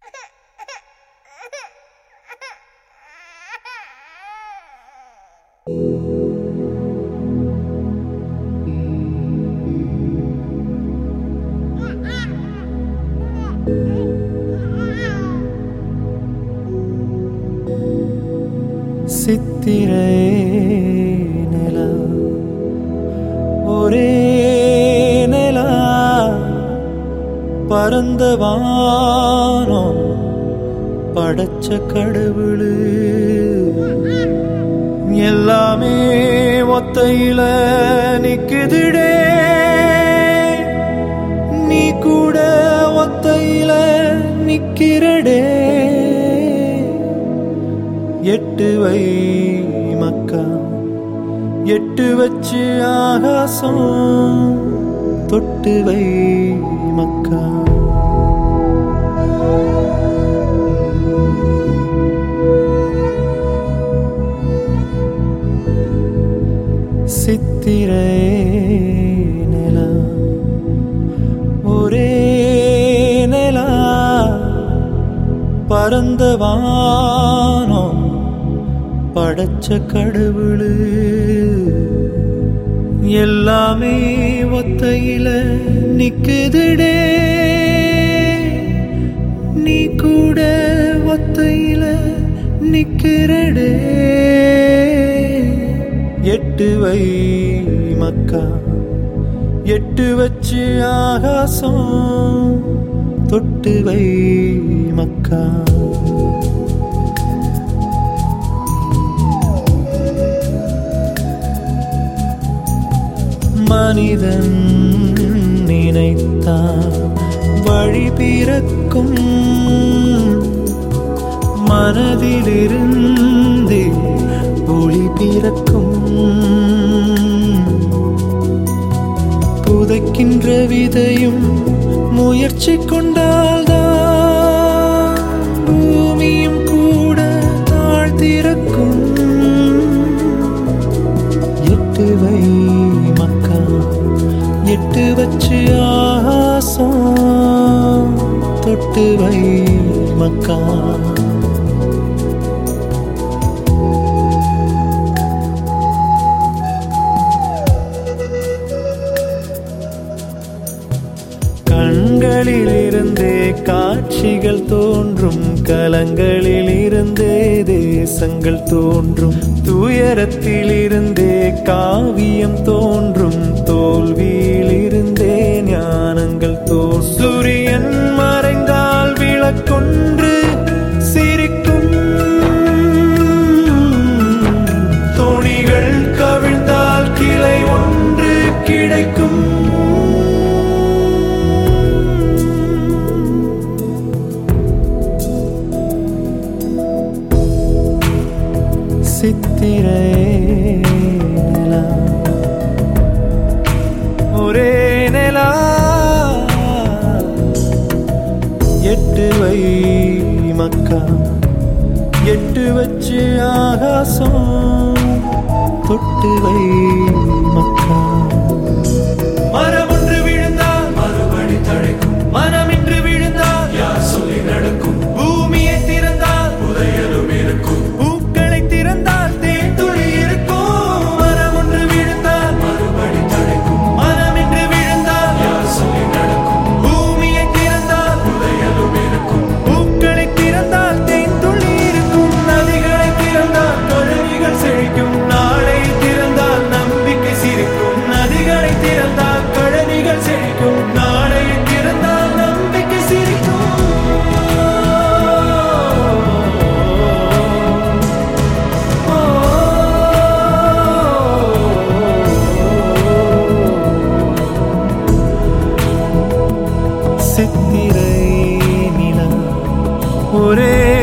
சித்திரை நிலா ஒரே நிலா பரந்த வானம் படைச்ச கடவுளு எல்லாமே ஒத்தையில நிக்குதுடே நீ கூட ஒத்தையில நிக்கிறடே எட்டு வை மக்கா எட்டு வச்சு ஆகாசம் தொட்டு வை மக்கா சித்திரை நிலா ஒரே நிலா பரந்த வானம் படைச்ச கடவுளு எல்லாமே ஒத்தையில நிக்குதுடே நீ கூட ஒத்தையில நிக்கிறடே எட்டு வை மக்கா எட்டு வச்சு ஆகாசம் தொட்டு வை மக்கா மனிதன் நினைத்தான் வழி பிறக்கும் மனதிலிருந்து ஒளி பிறக்கும் புதைக்கின்ற விதையும் முயற்சி கொண்டால்தான் பூமியும் கூட தாழ்த்திறக்கும் எட்டு வை மக்கா எட்டு வச்சு ஆசம் தொட்டு வை மக்கா கண்களிலிருந்தே காட்சிகள் தோன்றும் கலங்களில் இருந்தே தேசங்கள் தோன்றும் துயரத்திலிருந்தே காவியம் தோன்றும் தோல்வியிலிருந்தே ஞானங்கள் தோன்றும் சூரியன் மறைந்தால் விளக்கொன்று சிரிக்கும் தோணிகள் கவிழ்ந்தால் கிளை ஒன்று கிடைக்கும் சித்திரை நிலா ஒரே நிலா எட்டு வை மக்கா எட்டு வச்சு ஆகாசம் தொட்டு வை மக்கா மரம் ஒன்று விழுந்தால் மறுபடி தழைக்கும் மனமின்று விழுந்தால் யார் சொல்லி நடக்கும் பூமியை திறந்தால் புதையலும் இருக்கும் பூக்களை திறந்தால் தேன்துளி இருக்கும் மரம் ஒன்று விழுந்தால் மறுபடி தழைக்கும் மனமின்று விழுந்தால் யார் சொல்லி நடக்கும் பூமியை திறந்தால் புதையலும் இருக்கும் பூக்களை திறந்தால் தேன்துளி இருக்கும் நதிகளை திறந்தால் கழுவிகள் செழிக்கும் நாளை திறந்தால் நம்பிக்கை சிரிக்கும் நதிகளை திறந்தால் கழனிகள் செழிக்கும் நாளை திறந்தால் நம்பிக்கை சிரிக்கும் சித்திரை நிலா ஒரே